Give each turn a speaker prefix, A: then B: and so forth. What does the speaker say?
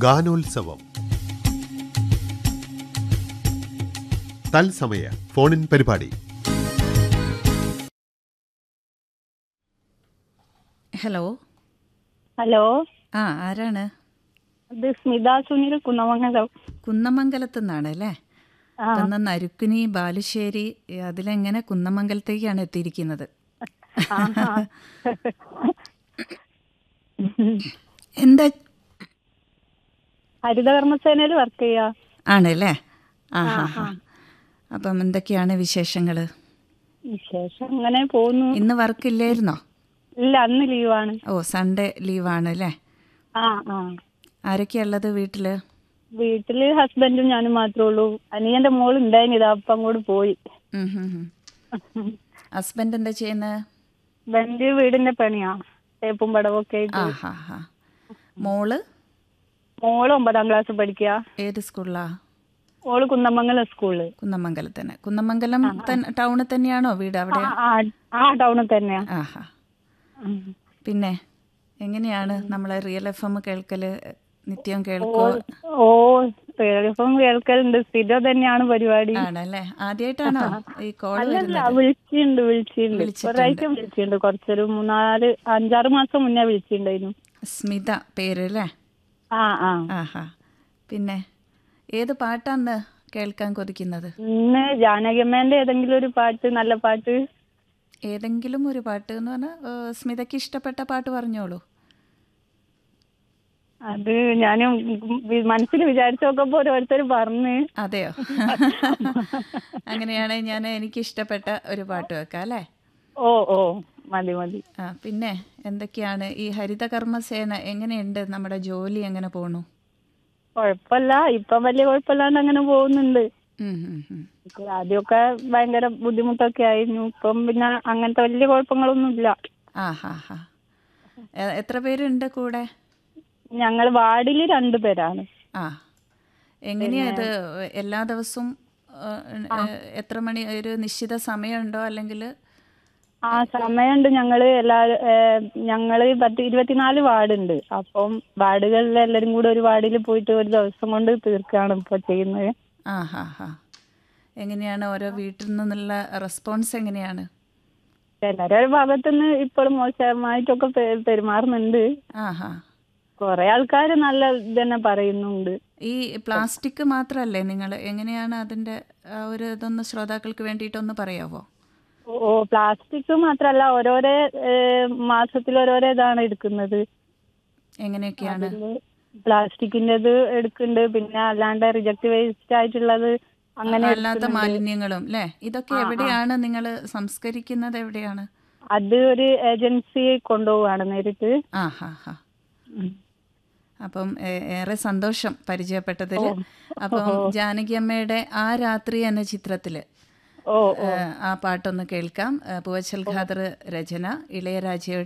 A: ഗാനോത്സവം തത്സമയ ഫോണിൻ പരിപാടി
B: ഹലോ
C: ഹലോ
B: ആ ആരാണ്
C: ഇത് സ്മിത സുനിൽ കുന്നമംഗലം
B: കുന്നമംഗലത്ത് നിന്നാണ് അല്ലേ
C: ആ.
B: തന്ന നരുക്കുനി ബാലുശ്ശേരി അതിലെങ്ങനെ കുന്നമംഗലത്തേക്കാണ് എത്തിയിരിക്കുന്നത്
C: ആഹാ.
B: എന്താ
C: ഹരിതകർമ്മസേനയിൽ വർക്ക് ചെയ്യാ
B: ആണല്ലേ ആ ഹാ ഹാ അപ്പം എന്തൊക്കെയാണ് വിശേഷങ്ങൾ
C: വിശേഷം അങ്ങനെ പോകുന്നു
B: ഇന്ന് വർക്കില്ലായിരുന്നോ
C: ഇല്ല അന്ന് ലീവാണ്
B: ഓ സൺഡേ ലീവാണ് അല്ലേ
C: ആ ആ
B: ആരൊക്കെയുള്ളത് വീട്ടിൽ
C: വീട്ടില് ഹസ്ബൻഡും ഞാനും മാത്രമേ ഉള്ളൂ അനിയന്റെ മോൾ ഉണ്ടായിന് ഇതാ അപ്പം അങ്ങോട്ട് പോയി
B: ഹസ്ബൻഡ് എന്താ ചെയ്യുന്നത്
C: ബെന്റ് വീടിന്റെ പണിയാ തേപ്പും പടവൊക്കെ ആയിട്ട്
B: ആ ഹാ ഹാ മോള്
C: മോള് ഒമ്പതാം ക്ലാസ് പഠിക്കുക
B: ഏത് സ്കൂളിലാ
C: ഓള് കുന്നമംഗലം സ്കൂളില്
B: കുന്നമംഗലത്ത് തന്നെ കുന്നമംഗലം തൻ- ടൗണിൽ തന്നെയാണോ വീട് അവിടെ
C: ആ, ആ ആ ടൗണിൽ തന്നെയാ
B: ആഹാ പിന്നെ എങ്ങനെയാണ് നമ്മളെ റിയൽ എഫ് എം കേൾക്കല് നിത്യം കേൾക്കോ
C: ഓ ഇപ്പം കേൾക്കലുണ്ട് സ്ഥിരം തന്നെയാണ് പരിപാടി
B: ആണല്ലേ ആദ്യമായിട്ടാണോ ഈ കോൾ
C: അല്ലല്ല
B: വരുന്നത്
C: വിളിച്ചിട്ടുണ്ട് വിളിച്ചിട്ടുണ്ട്
B: വിളിച്ചിട്ടുണ്ട്.
C: ഒരാഴ്ച വിളിച്ചിട്ടുണ്ട് കുറച്ചൊരു മൂന്നാല് അഞ്ചാറ് മാസം മുന്നേ വിളിച്ചിട്ടുണ്ടായിരുന്നു
B: സ്മിത പേര് അല്ലേ
C: ആ ആ
B: ആഹാ പിന്നെ ഏത് പാട്ടാന്ന് കേൾക്കാൻ കൊതിക്കുന്നത്
C: ഇന്ന് ജാനകിയമ്മേന്റെ ഏതെങ്കിലും ഒരു പാട്ട് നല്ല പാട്ട്
B: ഏതെങ്കിലും ഒരു പാട്ട് എന്ന് പറഞ്ഞാൽ സ്മിതയ്ക്ക് ഇഷ്ടപ്പെട്ട പാട്ട് പറഞ്ഞോളൂ
C: അത് ഞാനും വി- മനസ്സിൽ വിചാരിച്ചു നോക്കുമ്പോ ഓരോരുത്തർ പറഞ്ഞ്
B: അതെയോ അങ്ങനെയാണെങ്കിൽ ഞാൻ എനിക്ക് ഇഷ്ടപ്പെട്ട ഒരു പാട്ട് വെക്കാം അല്ലേ
C: ഓ ഓ മതി മതി
B: ആ പിന്നെ എന്തൊക്കെയാണ് ഈ ഹരിതകർമ്മസേന എങ്ങനെയുണ്ട് നമ്മുടെ ജോലി എങ്ങനെ പോണു
C: കുഴപ്പമില്ല ഇപ്പം വലിയ കുഴപ്പമില്ലാണ്ട് അങ്ങനെ പോകുന്നുണ്ട്
B: ഉം, ഉം, ഉം.
C: ആദ്യമൊക്കെ ഭയങ്കര ബുദ്ധിമുട്ടൊക്കെ ആയിരുന്നു ഇപ്പം പിന്നെ അങ്ങനത്തെ വലിയ കുഴപ്പങ്ങളൊന്നും ഇല്ല
B: ആ ഹാ ഹാ എ- എത്ര പേരുണ്ട് കൂടെ
C: ഞങ്ങൾ വാർഡിൽ രണ്ടുപേരാണ്
B: ആ എങ്ങനെയാ ഇത് എല്ലാ ദിവസവും ഏ, ഏ, എത്ര മണി ഒരു നിശ്ചിത സമയമുണ്ടോ അല്ലെങ്കിൽ
C: ആ സമയമുണ്ട് ഞങ്ങള് എല്ലാ ഏഹ്, ഞങ്ങള് പത്ത് ഇരുപത്തിനാല് വാർഡുണ്ട് അപ്പം വാർഡുകളിൽ എല്ലാരും കൂടെ ഒരു വാർഡിൽ പോയിട്ട് ഒരു ദിവസം കൊണ്ട് തീർക്കാണ് ഇപ്പൊ ചെയ്യുന്നത്
B: ആ ഹാ ഹാ എങ്ങനെയാണ് ഓരോ വീട്ടിൽ നിന്നുള്ള റെസ്പോൺസ് എങ്ങനെയാണ്
C: ചിലരെ ഭാഗത്തുനിന്ന് ഇപ്പോഴും മോശമായിട്ടൊക്കെ പെ- പെരുമാറുന്നുണ്ട്
B: ആ ഹാ
C: കുറെ ആൾക്കാർ നല്ല ഇത് തന്നെ പറയുന്നുണ്ട്
B: ഈ പ്ലാസ്റ്റിക് മാത്രമല്ലേ നിങ്ങൾ എങ്ങനെയാണ് അതിൻ്റെ ആ ഒരു ഇതൊന്ന് ശ്രോതാക്കൾക്ക് വേണ്ടിയിട്ടൊന്ന് പറയാവോ
C: ഓ പ്ലാസ്റ്റിക് മാത്രല്ല ഓരോരോ ഏഹ്, മാസത്തിൽ ഓരോരോ ഇതാണ് എടുക്കുന്നത്
B: എങ്ങനെയൊക്കെയാണ്
C: പ്ലാസ്റ്റിക്കിൻ്റെത് എടുക്കുന്നുണ്ട് പിന്നെ അല്ലാണ്ട് റിജക്ട് വേസ്റ്റ് ആയിട്ടുള്ളത് അങ്ങനെ
B: അല്ലാത്ത മാലിന്യങ്ങളും അല്ലേ ഇതൊക്കെ എവിടെയാണ് നിങ്ങൾ സംസ്കരിക്കുന്നത് എവിടെയാണ്
C: അത് ഒരു ഏജൻസി കൊണ്ടുപോവാണ് നേരിട്ട്
B: ആ ഹാ ഹാ അപ്പം ഏ- ഏറെ സന്തോഷം പരിചയപ്പെട്ടതിൽ അപ്പം ജാനകി അമ്മയുടെ ആ രാത്രി എന്ന ചിത്രത്തില്
C: ഓ
B: ഏ, ആ പാട്ടൊന്ന് കേൾക്കാം ഏ, പൂവച്ചൽ ഖാദർ രചന ഇളയരാജയുടെ